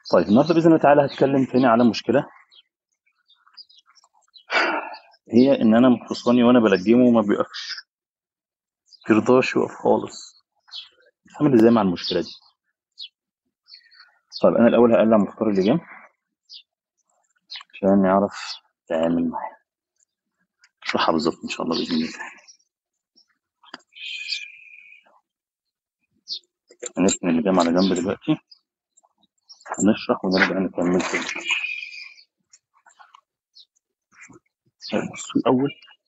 طيب النهارده باذن الله تعالى هتكلم تاني على مشكله هي ان انا حصاني وانا بلجمه ما بيقفش يرضاش يقف خالص هعمل ازاي مع المشكله دي طيب انا الاول هقلع مختار اللجام عشان نعرف نتعامل معاه اشرحها بالظبط ان شاء الله باذن الله هنركن اللجام على جنب دلوقتي هنشرح ونرجع نكمل تاني بصوا الاول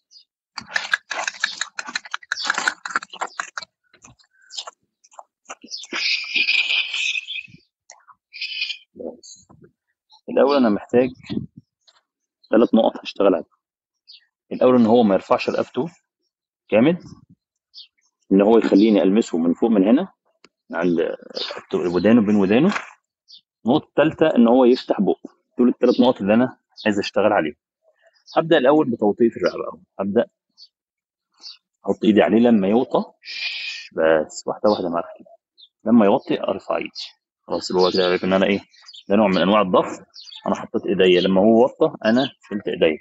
بس. الاول انا محتاج ثلاث نقط هشتغل عليهم الاول ان هو ما يرفعش رقبته جامد ان هو يخليني المسه من فوق من هنا عند ودانه بين ودانه النقطه الثالثه ان هو يفتح بقه دول الثلاث نقط اللي انا عايز اشتغل عليهم هبدا الاول بتوطية الرقبه اهو هبدا احط ايدي عليه لما يوطى بس واحده واحده معاك كده لما يوطي ارفع ايدي خلاص اللي هو كده عارف ان انا ايه ده نوع من انواع الضغط انا حطيت ايديا لما هو وطى انا شلت ايديا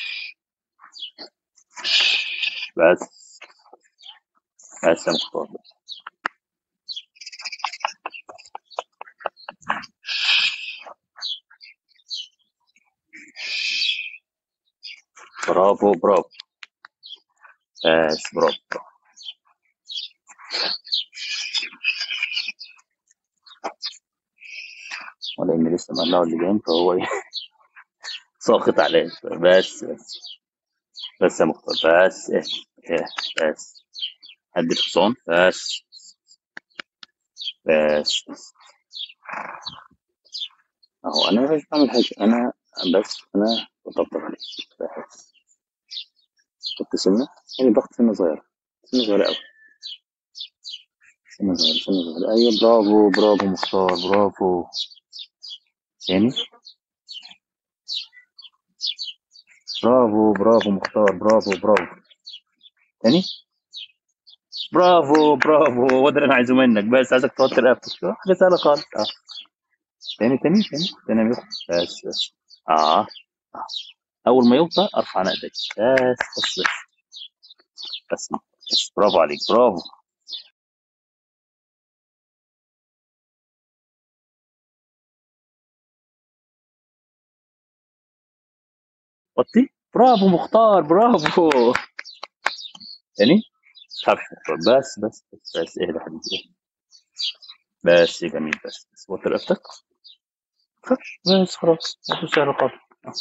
بس بس يا مختار بس. برافو برافو بس برافو برافو ولان لسه مقلعه اللجام فهو ايه ساقط عليه بس بس بس يا مختار بس ايه ايه بس هدي الحصان بس بس اهو انا مش بعمل حاجه انا بس انا بطبطب عليك بس حط سنه يعني ضغط سنه صغيره سنه صغيره قوي سنه صغيره سنه صغيره ايوه برافو برافو مختار برافو تاني برافو برافو مختار برافو برافو تاني برافو برافو هو ده اللي انا عايزه منك بس عايزك توتر رقبتك حاجه سهله خالص اه تاني تاني تاني تاني بس بس اه اه اول ما يوطى ارفع انا ايدي بس بس بس بس, بس. برافو عليك برافو وطي برافو مختار برافو تاني تخافش مختار بس بس بس بس اهدى حبيبي اهدى. بس يا جميل بس بس وطي رقبتك تخافش بس خلاص مفيش سهل خالص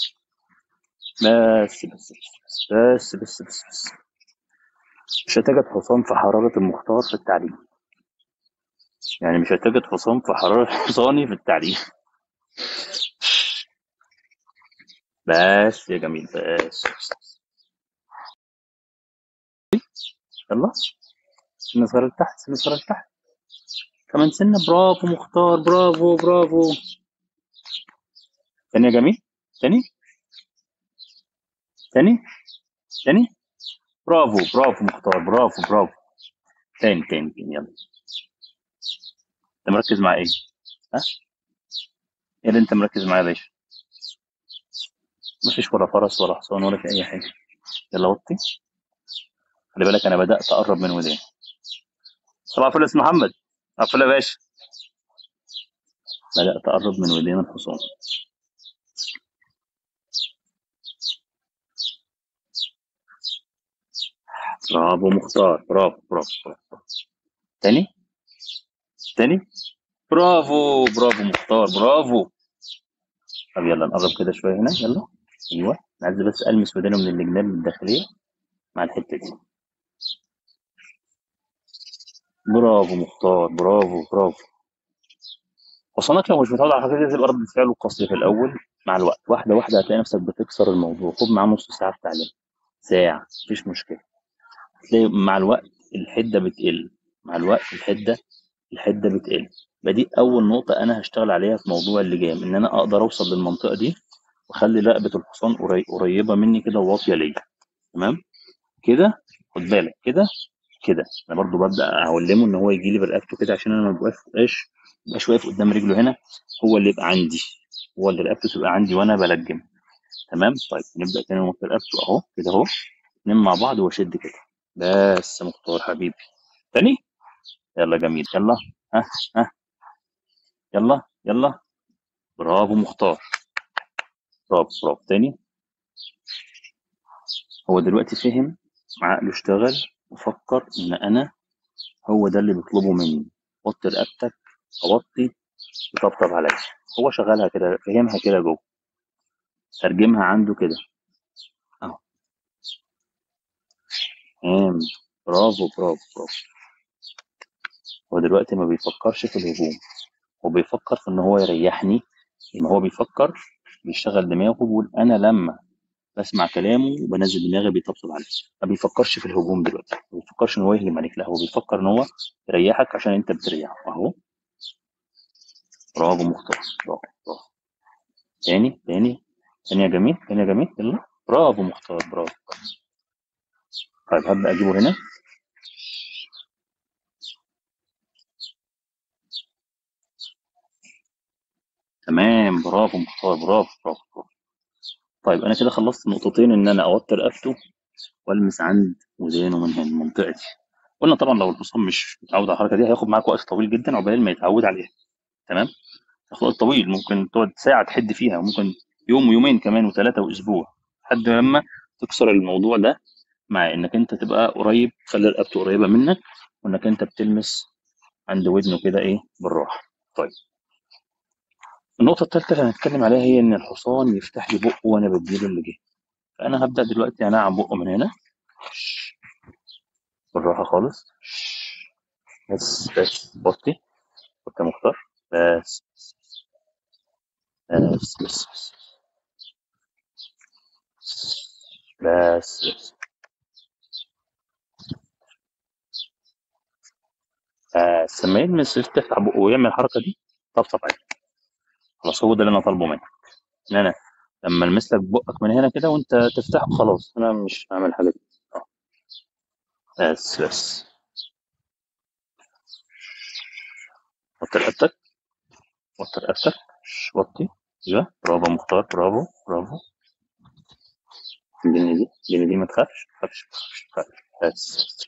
بس بس بس بس بس بس بس مش هتجد حصان في حرارة المختار في التعليم يعني مش هتجد حصان في حرارة حصاني في التعليم بس يا جميل بس يلا سنة صغيرة لتحت سنة صغيرة لتحت كمان سنة برافو مختار برافو برافو تاني يا جميل تاني تاني تاني برافو برافو مختار برافو برافو تاني تاني تاني يلا انت مركز مع ايه؟ ها؟ ايه اللي انت مركز معاه يا باشا؟ مفيش ولا فرس ولا حصان ولا في اي حاجة يلا وطي خلي بالك انا بدأت اقرب من وداني صباح الفل يا أستاذ محمد صباح الفل يا باشا بدأت اقرب من ودان الحصان برافو مختار برافو برافو برافو تاني تاني برافو برافو مختار برافو طب يلا نقرب كده شويه هنا يلا ايوه انا عايز بس المس ودانه من الجناب الداخليه مع الحته دي برافو مختار برافو برافو حصانك لو مش متعود على الحاجات دي تبقى رد فعله قاسي في الاول مع الوقت واحده واحده هتلاقي نفسك بتكسر الموضوع خد معاه نص ساعه في تعليم ساعه مفيش مشكله تلاقي مع الوقت الحده بتقل مع الوقت الحده الحده بتقل يبقى دي اول نقطه انا هشتغل عليها في موضوع اللجام ان انا اقدر اوصل للمنطقه دي واخلي رقبه الحصان قري- قريبه مني كده وواطيه ليا تمام كده خد بالك كده كده انا برضو ببدا اعلمه ان هو يجي لي برقبته كده عشان انا ما ببقاش يبقاش واقف قدام رجله هنا هو اللي يبقى عندي هو اللي رقبته تبقى عندي وانا بلجم تمام طيب نبدا تاني نوطي رقبته اهو كده اهو اتنين مع بعض واشد كده بس يا مختار حبيبي تاني يلا جميل يلا ها ها يلا يلا برافو مختار برافو برافو تاني هو دلوقتي فهم عقله اشتغل وفكر ان انا هو ده اللي بيطلبه مني وطي رقبتك اوطي وطبطب عليا هو شغالها كده فهمها كده جوه ترجمها عنده كده اهو تمام برافو برافو برافو هو دلوقتي ما بيفكرش في الهجوم هو بيفكر في ان هو يريحني لما هو بيفكر بيشتغل دماغه بيقول انا لما بسمع كلامه وبنزل دماغي بيطبطب عليا ما بيفكرش في الهجوم دلوقتي ما بيفكرش ان هو يهجم عليك لا هو بيفكر ان هو يريحك عشان انت بتريحه اهو برافو مختار برافو برافو تاني تاني تاني يا جميل تاني يا جميل يلا برافو مختار برافو طيب هبدأ اجيبه هنا تمام برافو مختار برافو برافو برافو طيب انا كده خلصت نقطتين ان انا اوتر رقبته والمس عند ودانه من هنا منطقتي قلنا طبعا لو الحصان مش متعود على الحركه دي هياخد معاك وقت طويل جدا عقبال ما يتعود عليها تمام هياخد وقت طويل ممكن تقعد ساعه تحد فيها وممكن يوم ويومين كمان وثلاثه واسبوع لحد لما تكسر الموضوع ده مع انك انت تبقى قريب تخلي رقبته قريبه منك وانك انت بتلمس عند ودنه كده ايه بالراحه طيب النقطة الثالثة اللي هنتكلم عليها هي إن الحصان يفتح لي بقه وأنا بديله اللي جه فأنا هبدأ دلوقتي أنعم بقه من هنا بالراحة خالص بس بس بطي كنت مختار بس بس بس بس بس بس بس لما يلمس يفتح بقه ويعمل الحركة دي طبطب عليه خلاص هو ده اللي أنا طالبه منك إن أنا لما ألمس لك بقك من هنا كده وأنت تفتحه خلاص أنا مش هعمل حاجة دي آه. بس بس وطي رقبتك وطي رقبتك وطي ايوه برافو مختار برافو برافو الدنيا دي الدنيا دي ما تخافش ما تخافش ما تخافش بس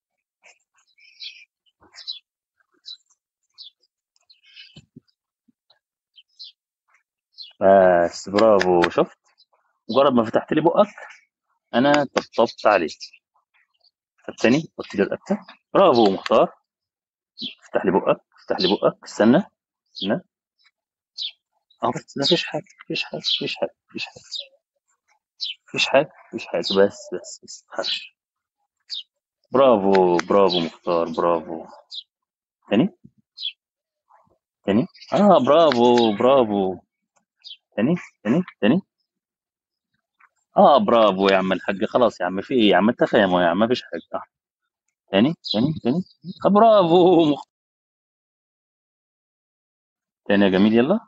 بس برافو شفت مجرد ما فتحت لي بقك انا طبطبت عليك التاني حط لي رقبتك برافو مختار افتح لي بقك افتح لي بقك استنى استنى اه بس ما فيش حاجه مفيش حاجه مفيش حاجه مفيش حاجه مفيش حاجه مفيش حاجه بس بس بس تخافش برافو برافو مختار برافو تاني تاني اه برافو برافو تاني تاني تاني اه برافو يا عم الحاج خلاص يا عم في ايه يا عم انت فاهم يا عم مفيش حاجه آه. تاني تاني تاني آه، برافو مختار تاني يا جميل يلا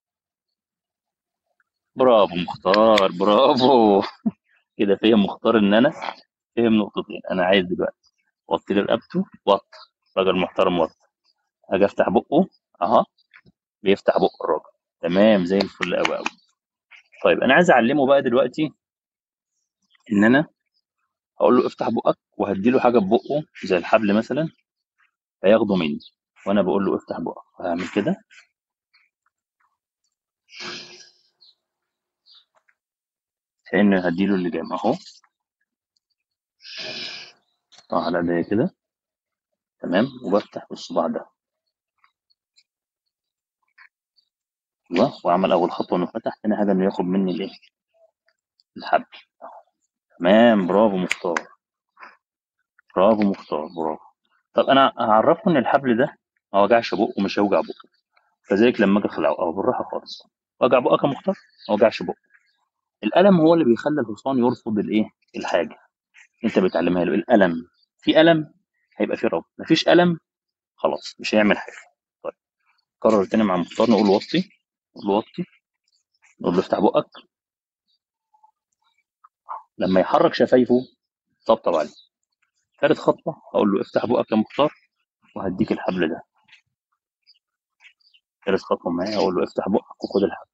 برافو مختار برافو كده فهم مختار ان انا فهم نقطتين انا عايز دلوقتي وطي لي رقبته وط راجل محترم وط اجي افتح بقه اها بيفتح بق الراجل تمام زي الفل قوي قوي طيب انا عايز اعلمه بقى دلوقتي ان انا هقول له افتح بقك وهدي له حاجه ببقه زي الحبل مثلا هياخده مني وانا بقول له افتح بقك هعمل كده كأن هديله اللي جاي اهو احطها على ايديا كده تمام وبفتح بالصباع ده ايوه واعمل اول خطوه انه فتح تاني حاجه انه ياخد مني الايه الحبل تمام برافو مختار برافو مختار برافو طب انا هعرفه ان الحبل ده ما وجعش بقه ومش هيوجع بقه كذلك لما اجي اخلعه اهو بالراحه خالص وجع بقك يا مختار ما وجعش بقه الالم هو اللي بيخلي الحصان يرفض الايه الحاجه انت بتعلمها له الالم في الم هيبقى في رفض مفيش الم خلاص مش هيعمل حاجه طيب كرر تاني مع مختار نقول له وطي نقول له وطي نقول له افتح بقك لما يحرك شفايفه طبطب عليه ثالث خطوه هقول له افتح بقك يا مختار وهديك الحبل ده ثالث خطوه معايا اقول له افتح بقك وخد الحبل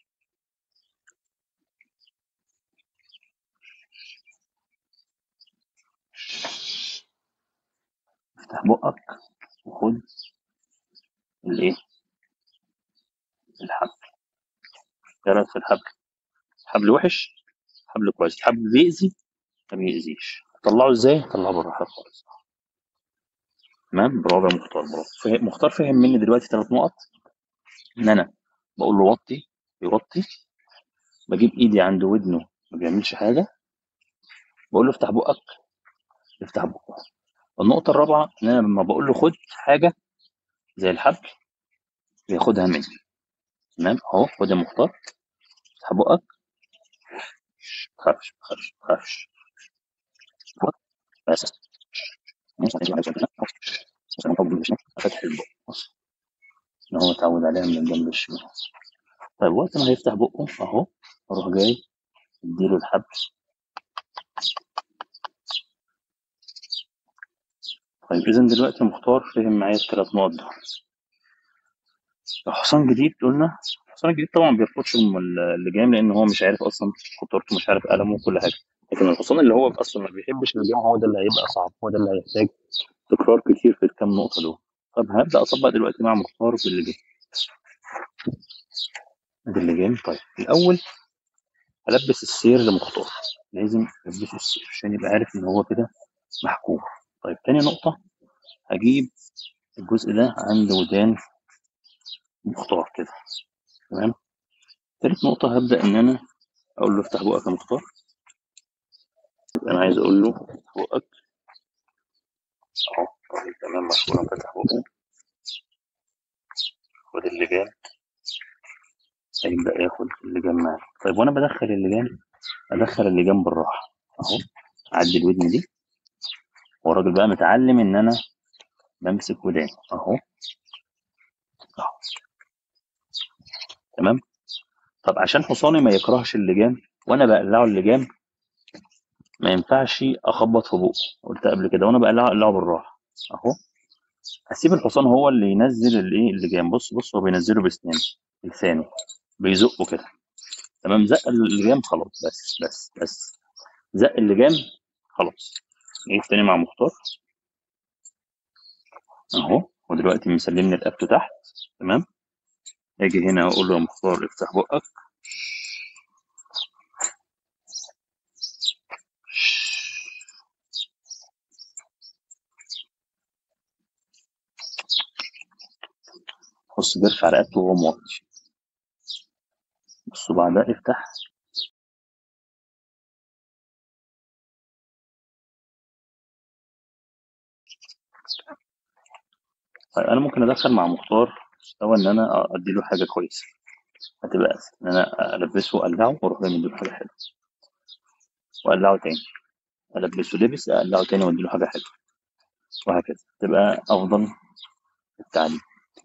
افتح بقك وخد الايه الحبل ايه رايك في الحبل حبل وحش حبل كويس حبل بيأذي ما بيأذيش طلعه ازاي طلعه بالراحه خالص تمام برافو يا مختار برافو فهم- مختار فهم مني دلوقتي ثلاث نقط ان انا بقول له وطي يوطي بجيب ايدي عند ودنه ما بيعملش حاجه بقول له افتح بقك يفتح بقه النقطه الرابعه ان انا لما بقول له خد حاجه زي الحبل بياخدها مني تمام اهو خد يا مختار افتح بقك ما تخافش ما تخافش ما تخافش بس فتح البق بص ان هو اتعود عليها من الجنب الشمال طيب وقت ما هيفتح بقه اهو اروح جاي اديله الحبل طيب اذا دلوقتي مختار فهم معايا الثلاث نقط دول لو حصان جديد قلنا الحصان الجديد طبعا ما بيرفضش الم- اللجام لان هو مش عارف اصلا خطورته مش عارف ألمه وكل حاجه لكن الحصان اللي هو اصلا ما بيحبش اللجام هو ده اللي هيبقى صعب هو ده اللي هيحتاج تكرار كتير في الكام نقطه دول طب هبدا اطبق دلوقتي مع مختار باللجام ادي اللجام طيب الاول البس السير لمختار لازم البسه السير عشان يبقى عارف ان هو كده محكوم طيب تاني نقطه هجيب الجزء ده عند ودان مختار كده تمام تالت نقطة هبدأ إن أنا أقول له افتح بقك يا مختار يبقى أنا عايز أقول له افتح بقك أهو راجل تمام مشكورا فتح بقه خد اللجام هيبدأ ياخد اللجام معاه طيب وأنا بدخل اللجام أدخل اللجام بالراحة أهو أعدي الودن دي هو الراجل بقى متعلم إن أنا بمسك وداني أهو أهو تمام طب عشان حصاني ما يكرهش اللجام وأنا بقلعه اللجام ما ينفعش أخبط في بقه قلت قبل كده وأنا بقلعه أقلعه بالراحة أهو اسيب الحصان هو اللي ينزل الايه اللجام بص بص هو بينزله باسنانه لسانه بيزقه كده تمام زق اللجام خلاص بس بس بس زق اللجام خلاص نيجي تاني مع مختار اهو ودلوقتي مسلمني رقبته تحت تمام اجي هنا اقول له يا مختار افتح بقك بص بيرفع رقبته وهو موطي بصوا بعدها افتح طيب انا ممكن ادخل مع مختار مستوى ان انا ادي له حاجه كويسه هتبقى اسهل ان انا البسه واقلعه واروح جاي مديله حاجه حلوه واقلعه تاني البسه لبس اقلعه تاني واديله حاجه حلوه وهكذا تبقى افضل التعليم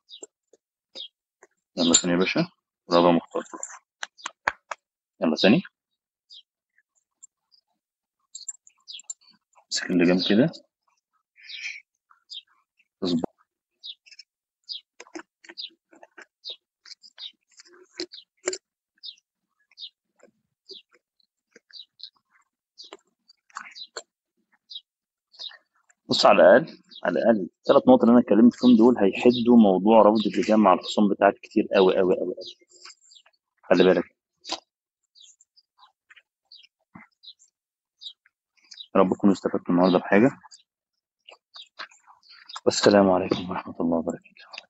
يلا ثاني يا باشا برافو يا مختار برافو يلا ثاني امسك اللجام كده اظبط بص على الاقل على الاقل الثلاث نقط اللي انا اتكلمت فيهم دول هيحدوا موضوع ربط اللجام مع الحصان بتاعك كتير قوي قوي قوي قوي خلي بالك يا رب تكونوا استفدتوا النهارده بحاجه والسلام عليكم ورحمه الله وبركاته